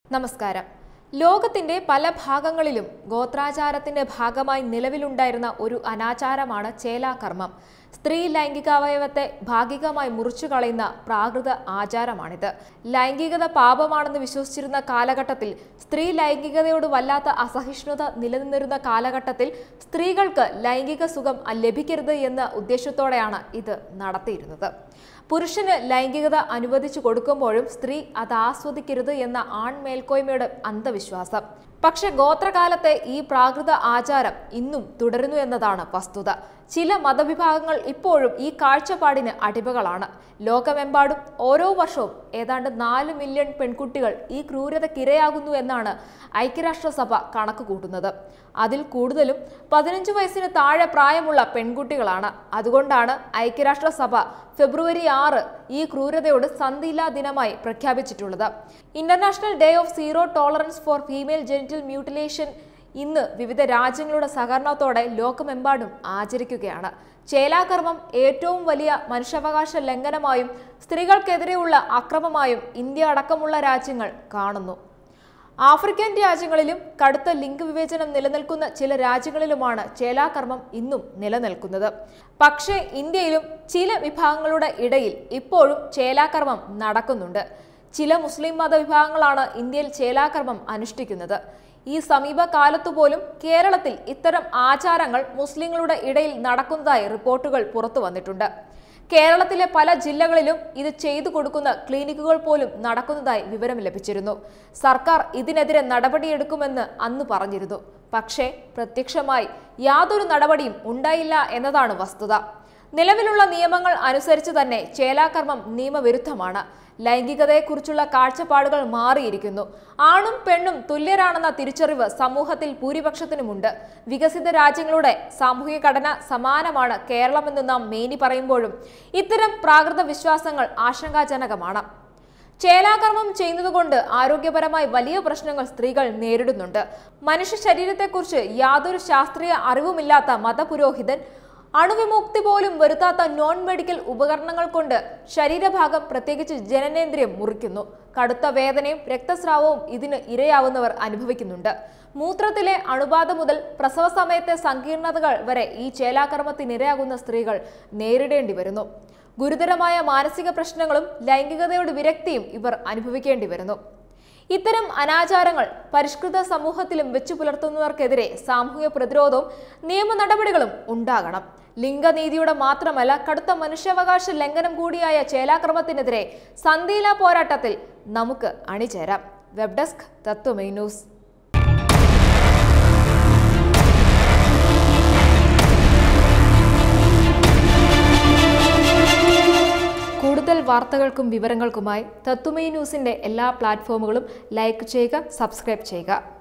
നമസ്കാരം ലോകത്തിന്റെ പല ഭാഗങ്ങളിലും ഗോത്രാചാരത്തിന്റെ ഭാഗമായി നിലവിലുണ്ടായിരുന്ന ഒരു അനാചാരമാണ് ചേലാകർമ്മം സ്ത്രീ ലൈംഗികാവയവത്തെ ഭാഗികമായി മുറിച്ചു കളയുന്ന പ്രാകൃത ആചാരമാണിത് ലൈംഗികത പാപമാണെന്ന് വിശ്വസിച്ചിരുന്ന കാലഘട്ടത്തിൽ സ്ത്രീ ലൈംഗികതയോട് വല്ലാത്ത അസഹിഷ്ണുത നിലനിന്നിരുന്ന കാലഘട്ടത്തിൽ സ്ത്രീകൾക്ക് ലൈംഗിക സുഖം ലഭിക്കരുത് എന്ന ഉദ്ദേശത്തോടെയാണ് ഇത് നടത്തിയിരുന്നത് പുരുഷന് ലൈംഗികത അനുവദിച്ചു കൊടുക്കുമ്പോഴും സ്ത്രീ അത് ആസ്വദിക്കരുത് എന്ന ആൺമേൽക്കോയ്മയുടെ അന്ധവിശ്വാസം പക്ഷെ ഗോത്രകാലത്തെ ഈ പ്രാകൃത ആചാരം ഇന്നും തുടരുന്നു എന്നതാണ് വസ്തുത ചില മതവിഭാഗങ്ങൾ ഇപ്പോഴും ഈ കാഴ്ചപ്പാടിന് അടിമകളാണ് ലോകമെമ്പാടും ഓരോ വർഷവും ഏതാണ്ട് നാല് മില്യൺ പെൺകുട്ടികൾ ഈ ക്രൂരതയ്ക്കിരയാകുന്നു എന്നാണ് ഐക്യരാഷ്ട്രസഭ കണക്ക് കൂട്ടുന്നത് അതിൽ കൂടുതലും പതിനഞ്ച് വയസ്സിന് താഴെ പ്രായമുള്ള പെൺകുട്ടികളാണ് അതുകൊണ്ടാണ് ഐക്യരാഷ്ട്രസഭ ഫെബ്രുവരി ആറ് ഈ ക്രൂരതയോട് സന്ധിയില്ലാ ദിനമായി പ്രഖ്യാപിച്ചിട്ടുള്ളത് international day of zero tolerance for female genital mutilation ഇന്ന് വിവിധ രാജ്യങ്ങളുടെ സഹകരണത്തോടെ ലോകമെമ്പാടും ആചരിക്കുകയാണ് ചേലാകർമ്മം ഏറ്റവും വലിയ മനുഷ്യാവകാശ ലംഘനമായും സ്ത്രീകൾക്കെതിരെയുള്ള അക്രമമായും ഇന്ത്യ അടക്കമുള്ള രാജ്യങ്ങൾ കാണുന്നു ആഫ്രിക്കൻ രാജ്യങ്ങളിലും കടുത്ത ലിംഗവിവേചനം നിലനിൽക്കുന്ന ചില രാജ്യങ്ങളിലുമാണ് ചേലാകർമ്മം ഇന്നും നിലനിൽക്കുന്നത് പക്ഷേ ഇന്ത്യയിലും ചില വിഭാഗങ്ങളുടെ ഇടയിൽ ഇപ്പോഴും ചേലാകർമ്മം നടക്കുന്നുണ്ട് ചില മുസ്ലിം മതവിഭാഗങ്ങളാണ് ഇന്ത്യയിൽ ചേലാകർമ്മം അനുഷ്ഠിക്കുന്നത് ഈ സമീപകാലത്തു പോലും കേരളത്തിൽ ഇത്തരം ആചാരങ്ങൾ മുസ്ലിങ്ങളുടെ ഇടയിൽ നടക്കുന്നതായി റിപ്പോർട്ടുകൾ പുറത്തു വന്നിട്ടുണ്ട് കേരളത്തിലെ പല ജില്ലകളിലും ഇത് ചെയ്തു കൊടുക്കുന്ന ക്ലിനിക്കുകൾ പോലും നടക്കുന്നതായി വിവരം ലഭിച്ചിരുന്നു സർക്കാർ ഇതിനെതിരെ നടപടിയെടുക്കുമെന്ന് അന്ന് പറഞ്ഞിരുന്നു പക്ഷേ പ്രത്യക്ഷമായി യാതൊരു നടപടിയും ഉണ്ടായില്ല എന്നതാണ് വസ്തുത നിലവിലുള്ള നിയമങ്ങൾ അനുസരിച്ച് തന്നെ ചേലാകർമ്മം നിയമവിരുദ്ധമാണ് ലൈംഗികതയെക്കുറിച്ചുള്ള കാഴ്ചപ്പാടുകൾ മാറിയിരിക്കുന്നു ആണും പെണ്ണും തുല്യരാണെന്ന തിരിച്ചറിവ് സമൂഹത്തിൽ ഭൂരിപക്ഷത്തിനുമുണ്ട് വികസിത രാജ്യങ്ങളുടെ സാമൂഹിക ഘടന സമാനമാണ് കേരളമെന്ന് നാം മേനി പറയുമ്പോഴും ഇത്തരം പ്രാകൃത വിശ്വാസങ്ങൾ ആശങ്കാജനകമാണ് ചേലാകർമ്മം ചെയ്യുന്നതുകൊണ്ട് ആരോഗ്യപരമായി വലിയ പ്രശ്നങ്ങൾ സ്ത്രീകൾ നേരിടുന്നുണ്ട് മനുഷ്യ ശരീരത്തെക്കുറിച്ച് യാതൊരു ശാസ്ത്രീയ അറിവുമില്ലാത്ത മതപുരോഹിതൻ അണുവിമുക്തി പോലും വരുത്താത്ത നോൺ മെഡിക്കൽ ഉപകരണങ്ങൾ കൊണ്ട് ശരീരഭാഗം പ്രത്യേകിച്ച് ജനനേന്ദ്രിയം മുറിക്കുന്നു കടുത്ത വേദനയും രക്തസ്രാവവും ഇതിന് ഇരയാവുന്നവർ അനുഭവിക്കുന്നുണ്ട് മൂത്രത്തിലെ അണുബാധ മുതൽ പ്രസവ സമയത്തെ സങ്കീർണതകൾ വരെ ഈ ചേലാകർമ്മത്തിനിരയാകുന്ന സ്ത്രീകൾ നേരിടേണ്ടി വരുന്നു ഗുരുതരമായ മാനസിക പ്രശ്നങ്ങളും ലൈംഗികതയുടെ വിരക്തിയും ഇവർ അനുഭവിക്കേണ്ടി വരുന്നു ഇത്തരം അനാചാരങ്ങൾ പരിഷ്കൃത സമൂഹത്തിലും വെച്ചു പുലർത്തുന്നവർക്കെതിരെ സാമൂഹിക പ്രതിരോധവും നിയമ നടപടികളും ഉണ്ടാകണം ലിംഗനീതിയുടെ മാത്രമല്ല കടുത്ത മനുഷ്യാവകാശ ലംഘനം കൂടിയായ ചേലാക്രമത്തിനെതിരെ സന്ധിയില പോരാട്ടത്തിൽ നമുക്ക് അണിചേരാം വെബ് ഡെസ്ക് തത്വമൈ ന്യൂസ് കൂടുതൽ വാർത്തകൾക്കും വിവരങ്ങൾക്കുമായി തത്തുമൈ ന്യൂസിന്റെ എല്ലാ പ്ലാറ്റ്ഫോമുകളും ലൈക്ക് ചെയ്യുക സബ്സ്ക്രൈബ് ചെയ്യുക